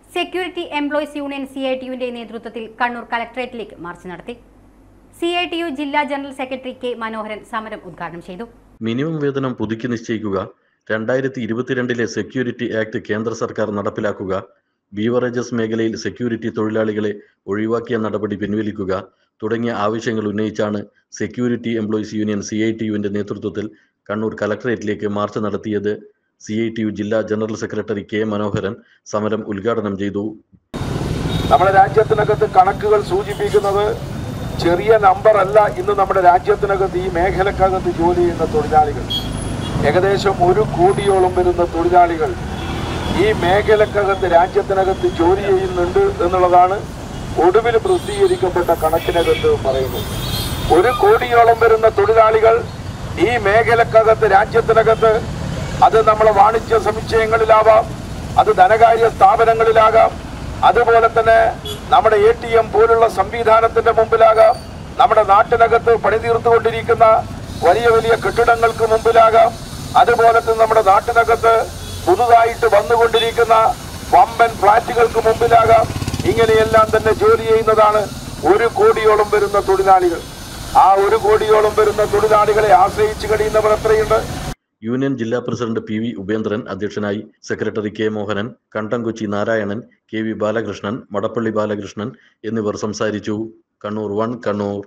security employees union C I T യുവിന്റെ നേതൃത്വത്തിൽ കണ്ണൂർ കലക്ടറേറ്റിലേക്ക് മാർച്ച് നടത്തി സി ഐ ടി യു ജില്ലാ ജനറൽ സെക്രട്ടറി കെ മനോഹരൻ സമരം ഉദ്ഘാടനം ചെയ്തു മിനിമം വേതനം പുതുക്കി നിശ്ചയിക്കുക രണ്ടായിരത്തി ഇരുപത്തിരണ്ടിലെ സെക്യൂരിറ്റി ആക്ട് കേന്ദ്ര സർക്കാർ നടപ്പിലാക്കുക ബീവറേജസ് മേഖലയിൽ സെക്യൂരിറ്റി തൊഴിലാളികളെ ഒഴിവാക്കിയ നടപടി പിൻവലിക്കുക തുടങ്ങിയ ആവശ്യങ്ങൾ ഉന്നയിച്ചാണ് security employees union C I T യുവിന്റെ നേതൃത്വത്തിൽ കണ്ണൂർ കലക്ടറേറ്റിലേക്ക് മാർച്ച് നടത്തിയത് സി ഐ ടി യു ജില്ലാ ജനറൽ സെക്രട്ടറി കെ മനോഹരൻ സമരം ഉദ്ഘാടനം ചെയ്തു നമ്മുടെ രാജ്യത്തിനകത്ത് കണക്കുകൾ സൂചിപ്പിക്കുന്നത് ചെറിയ നമ്പർ അല്ല ഇന്ന് നമ്മുടെ രാജ്യത്തിനകത്ത് ഈ മേഖലക്കകത്ത് ജോലി ചെയ്യുന്ന തൊഴിലാളികൾ ഏകദേശം ഒരു കോടിയോളം വരുന്ന തൊഴിലാളികൾ ഈ മേഖലക്കകത്ത് രാജ്യത്തിനകത്ത് ജോലി ചെയ്യുന്നുണ്ട് എന്നുള്ളതാണ് ഒടുവിൽ പ്രസിദ്ധീകരിക്കപ്പെട്ട കണക്കിനകത്ത് പറയുന്നത് ഒരു കോടിയോളം വരുന്ന തൊഴിലാളികൾ ഈ മേഖലക്കകത്ത് രാജ്യത്തിനകത്ത് അത് നമ്മളെ വാണിജ്യ സമുച്ചയങ്ങളിലാവാം അത് ധനകാര്യ സ്ഥാപനങ്ങളിലാകാം അതുപോലെ തന്നെ നമ്മുടെ എ ടി എം പോലുള്ള സംവിധാനത്തിന്റെ മുമ്പിലാകാം നമ്മുടെ നാട്ടിനകത്ത് പണിതീർത്തുകൊണ്ടിരിക്കുന്ന വലിയ വലിയ കെട്ടിടങ്ങൾക്ക് മുമ്പിലാകാം അതുപോലെ തന്നെ നമ്മുടെ നാട്ടിനകത്ത് പുതുതായിട്ട് വന്നുകൊണ്ടിരിക്കുന്ന വമ്പൻ ഫ്ളാറ്റുകൾക്ക് മുമ്പിലാകാം ഇങ്ങനെയെല്ലാം തന്നെ ജോലി ചെയ്യുന്നതാണ് ഒരു കോടിയോളം വരുന്ന തൊഴിലാളികൾ ആ ഒരു കോടിയോളം വരുന്ന തൊഴിലാളികളെ ആശ്രയിച്ച് കഴിയുന്നവർ എത്രയുണ്ട് യൂണിയൻ ജില്ലാ പ്രസിഡന്റ് പി വി ഉപേന്ദ്രൻ അധ്യക്ഷനായി secretary K Mohanan Kandamkochi Narayanan K V Balakrishnan Madappally Balakrishnan എന്നിവർ സംസാരിച്ചു കണ്ണൂർ വൺ കണ്ണൂർ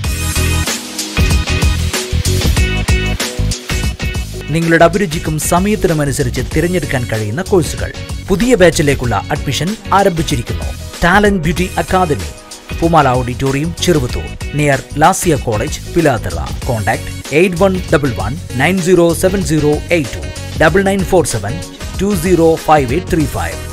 നിങ്ങളുടെ അഭിരുചിക്കും സമയത്തിനുമനുസരിച്ച് തിരഞ്ഞെടുക്കാൻ കഴിയുന്ന കോഴ്സുകൾ പുതിയ ബാച്ചിലേക്കുള്ള അഡ്മിഷൻ ആരംഭിച്ചിരിക്കുന്നു talent beauty academy Pumala auditorium Cheruvathur near Lasiya college Pilathara contact eight one double one nine zero seven zero eight two double nine four seven two zero five eight three five